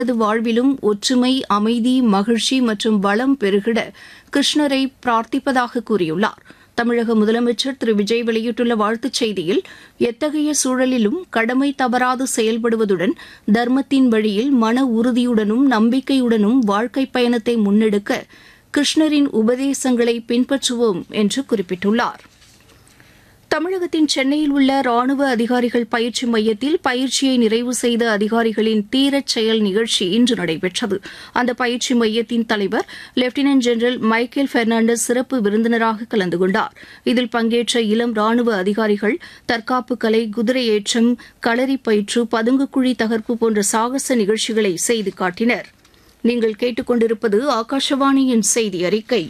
அவரது வாழ்விலும் ஒற்றுமை அமைதி மகிழ்ச்சி மற்றும் வளம் பெருகிட கிருஷ்ணரை பிரார்த்திப்பதாக கூறியுள்ளார் தமிழக முதலமைச்சர் திரு விஜய் வெளியிட்டுள்ள வாழ்த்துச் செய்தியில் எத்தகைய சூழலிலும் கடமை தவறாது செயல்படுவதுடன் தர்மத்தின் வழியில் மன உறுதியுடனும் நம்பிக்கையுடனும் வாழ்க்கை பயணத்தை முன்னெடுக்க கிருஷ்ணரின் உபதேசங்களை பின்பற்றுவோம் என்று குறிப்பிட்டுள்ளார் தமிழகத்தின் சென்னையில் உள்ள ராணுவ அதிகாரிகள் பயிற்சி மையத்தில் பயிற்சியை நிறைவு செய்த அதிகாரிகளின் தீரச் செயல் நிகழ்ச்சி இன்று நடைபெற்றது அந்த பயிற்சி மையத்தின் தலைவர் லெப்டினன்ட் ஜெனரல் மைக்கேல் பெர்னாண்டஸ் சிறப்பு விருந்தினராக கலந்து கொண்டார் இதில் பங்கேற்ற இளம் ராணுவ அதிகாரிகள் தற்காப்பு கலை குதிரை ஏற்றம் களரி பயிற்று பதுங்குக்குழி தகர்ப்பு போன்ற சாகச நிகழ்ச்சிகளை செய்து காட்டினர் நீங்கள் கேட்டுக்கொண்டிருப்பது ஆகாஷவாணியின் செய்தி அறிக்கை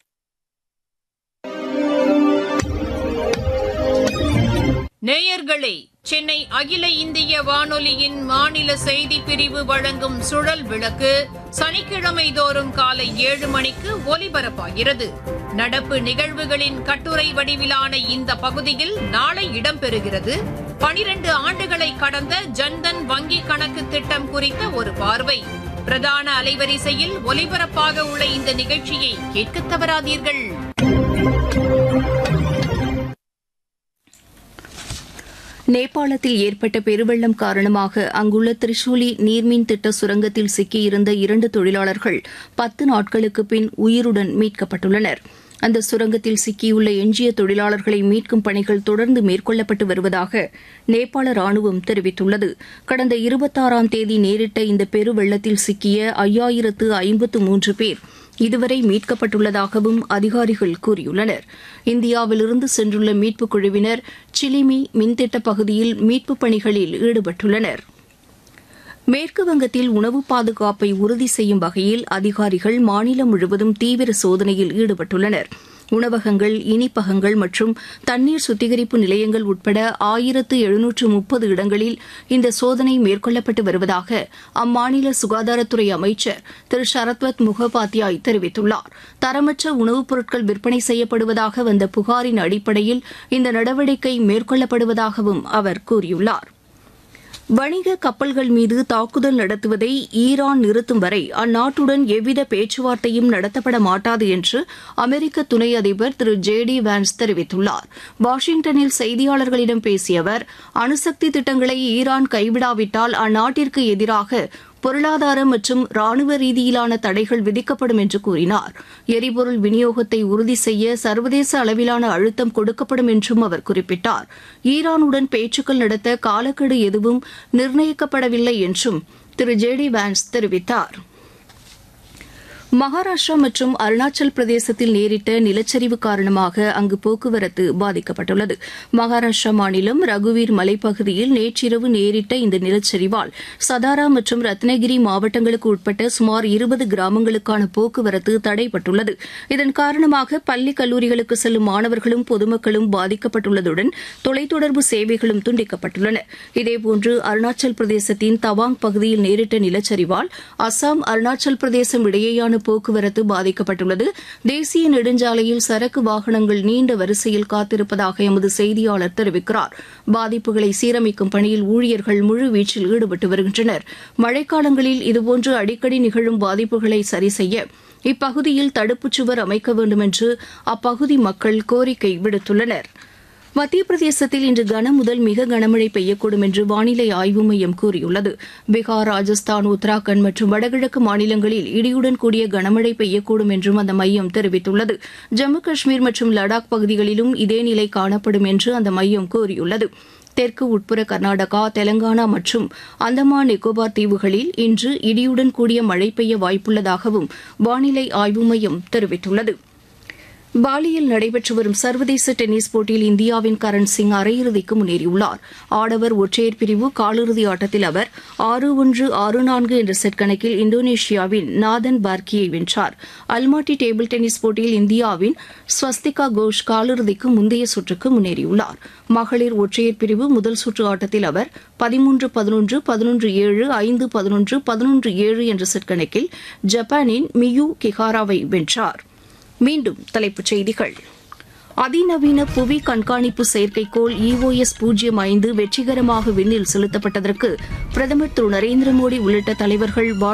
நேயர்களே சென்னை அகில இந்திய வானொலியின் மாநில செய்தி பிரிவு வழங்கும் சுழல் விளக்கு சனிக்கிழமை தோறும் காலை ஏழு மணிக்கு ஒலிபரப்பாகிறது நடப்பு நிகழ்வுகளின் கட்டுரை வடிவிலான இந்த பகுதியில் நாளை இடம்பெறுகிறது பனிரண்டு ஆண்டுகளை கடந்த ஜன்தன் வங்கி கணக்கு திட்டம் குறித்த ஒரு பார்வை பிரதான அலைவரிசையில் ஒலிபரப்பாக உள்ள இந்த நிகழ்ச்சியை கேட்க தவறாதீர்கள் நேபாளத்தில் ஏற்பட்ட பெருவெள்ளம் காரணமாக அங்குள்ள திரிசூலி நீர்மின் திட்ட சுரங்கத்தில் சிக்கியிருந்த இரண்டு தொழிலாளர்கள் பத்து நாட்களுக்கு பின் உயிருடன் மீட்கப்பட்டுள்ளனர் அந்த சுரங்கத்தில் சிக்கியுள்ள எஞ்சிய தொழிலாளர்களை மீட்கும் பணிகள் தொடர்ந்து மேற்கொள்ளப்பட்டு வருவதாக நேபாள ராணுவம் தெரிவித்துள்ளது கடந்த இருபத்தாறாம் தேதி நேரிட்ட இந்த பெருவெள்ளத்தில் சிக்கிய ஐயாயிரத்து ஐம்பத்து மூன்று பேர் இதுவரை மீட்கப்பட்டுள்ளதாகவும் அதிகாரிகள் கூறியுள்ளனர் இந்தியாவிலிருந்து சென்றுள்ள மீட்புக் குழுவினர் சிலிமி மின்திட்ட பகுதியில் மீட்புப் பணிகளில் ஈடுபட்டுள்ளனர் மேற்கு வங்கத்தில் உணவு பாதுகாப்பை உறுதி செய்யும் வகையில் அதிகாரிகள் மாநிலம் முழுவதும் தீவிர சோதனையில் ஈடுபட்டுள்ளனர் உணவகங்கள் இனிப்பகங்கள் மற்றும் தண்ணீர் சுத்திகரிப்பு நிலையங்கள் உட்பட ஆயிரத்து எழுநூற்று முப்பது இடங்களில் இந்த சோதனை மேற்கொள்ளப்பட்டு வருவதாக அம்மாநில சுகாதாரத்துறை அமைச்சர் திரு சரத்வத் முகோபாத்யாய் தெரிவித்துள்ளார் தரமற்ற உணவுப் பொருட்கள் விற்பனை செய்யப்படுவதாக வந்த புகாரின் அடிப்படையில் இந்த நடவடிக்கை மேற்கொள்ளப்படுவதாகவும் அவர் கூறியுள்ளார் வணிக கப்பல்கள் மீது தாக்குதல் நடத்துவதை ஈரான் நிறுத்தும் வரை அந்நாட்டுடன் எவ்வித பேச்சுவார்த்தையும் நடத்தப்பட மாட்டாது என்று அமெரிக்க துணை அதிபர் திரு ஜே டி வான்ஸ் தெரிவித்துள்ளார் வாஷிங்டனில் செய்தியாளர்களிடம் பேசிய அவர் அணுசக்தி திட்டங்களை ஈரான் கைவிடாவிட்டால் அந்நாட்டிற்கு எதிராக பொருளாதார மற்றும் ராணுவ ரீதியிலான தடைகள் விதிக்கப்படும் என்று கூறினார் எரிபொருள் விநியோகத்தை உறுதி செய்ய சர்வதேச அளவிலான அழுத்தம் கொடுக்கப்படும் என்றும் அவர் குறிப்பிட்டார் ஈரானுடன் பேச்சுக்கள் நடத்த காலக்கெடு எதுவும் நிர்ணயிக்கப்படவில்லை என்றும் திரு ஜே டி வான்ஸ் தெரிவித்தார் மகாராஷ்டிரா மற்றும் அருணாச்சல் பிரதேசத்தில் நேரிட்ட நிலச்சரிவு காரணமாக அங்கு போக்குவரத்து பாதிக்கப்பட்டுள்ளது மகாராஷ்டிரா மாநிலம் ரகுவீர் மலைப்பகுதியில் நேற்றிரவு நேரிட்ட இந்த நிலச்சரிவால் சதாரா மற்றும் ரத்னகிரி மாவட்டங்களுக்கு உட்பட்ட சுமார் இருபது கிராமங்களுக்கான போக்குவரத்து தடைப்பட்டுள்ளது இதன் காரணமாக பள்ளி கல்லூரிகளுக்கு செல்லும் மாணவர்களும் பொதுமக்களும் பாதிக்கப்பட்டுள்ளதுடன் தொலைத்தொடர்பு சேவைகளும் துண்டிக்கப்பட்டுள்ளன இதேபோன்று அருணாச்சல் பிரதேசத்தின் தவாங் பகுதியில் நேரிட்ட நிலச்சரிவால் அசாம் அருணாச்சல் பிரதேசம் இடையேயான போக்குவரத்து பாதிக்கப்பட்டுள்ளது தேசிய நெடுஞ்சாலையில் சரக்கு வாகனங்கள் நீண்ட வரிசையில் காத்திருப்பதாக எமது செய்தியாளர் தெரிவிக்கிறார் பாதிப்புகளை சீரமைக்கும் பணியில் ஊழியர்கள் முழுவீச்சில் ஈடுபட்டு வருகின்றனர் மழைக்காலங்களில் இதுபோன்று அடிக்கடி நிகழும் பாதிப்புகளை சரிசெய்ய இப்பகுதியில் தடுப்புச் சுவர் அமைக்க வேண்டும் என்று அப்பகுதி மக்கள் கோரிக்கை விடுத்துள்ளனா் மத்திய பிரதேசத்தில் இன்று கனமுதல் மிக கனமழை பெய்யக்கூடும் என்று வானிலை ஆய்வு மையம் கூறியுள்ளது பீகார் ராஜஸ்தான் உத்தராகண்ட் மற்றும் வடகிழக்கு மாநிலங்களில் இடியுடன் கூடிய கனமழை பெய்யக்கூடும் என்றும் அந்த மையம் தெரிவித்துள்ளது ஜம்மு காஷ்மீர் மற்றும் லடாக் பகுதிகளிலும் இதே நிலை காணப்படும் என்று அந்த மையம் கூறியுள்ளது தெற்கு உட்புற கர்நாடகா தெலங்கானா மற்றும் அந்தமான் நிக்கோபார் தீவுகளில் இன்று இடியுடன் கூடிய மழை பெய்ய வாய்ப்புள்ளதாகவும் வானிலை ஆய்வு மையம் தெரிவித்துள்ளது பாலியில் நடைபெற்று வரும் சர்வதேச டென்னிஸ் போட்டியில் இந்தியாவின் கரண் சிங் அரையிறுதிக்கு முன்னேறியுள்ளார் ஆடவர் ஒற்றையர் பிரிவு காலிறுதி ஆட்டத்தில் அவர் ஆறு ஒன்று ஆறு நான்கு என்ற செட் கணக்கில் இந்தோனேஷியாவின் நாதன் பார்க்கியை வென்றார் அல்மாட்டி டேபிள் டென்னிஸ் போட்டியில் இந்தியாவின் ஸ்வஸ்திகா கோஷ் காலிறுதிக்கு முந்தைய சுற்றுக்கு முன்னேறியுள்ளார் மகளிர் ஒற்றையர் பிரிவு முதல் சுற்று ஆட்டத்தில் அவர் பதிமூன்று பதினொன்று பதினொன்று ஏழு ஐந்து பதினொன்று பதினொன்று ஏழு என்ற செட் கணக்கில் ஜப்பானின் மியூ கிஹாராவை வென்றார் மீண்டும் தலைப்புச் செய்திகள் அதிநவீன புவி கண்காணிப்பு செயற்கைக்கோள் இஓஎஸ் பூஜ்ஜியம் ஐந்து வெற்றிகரமாக விண்ணில் செலுத்தப்பட்டதற்கு பிரதமர் திரு நரேந்திர மோடி உள்ளிட்ட தலைவர்கள்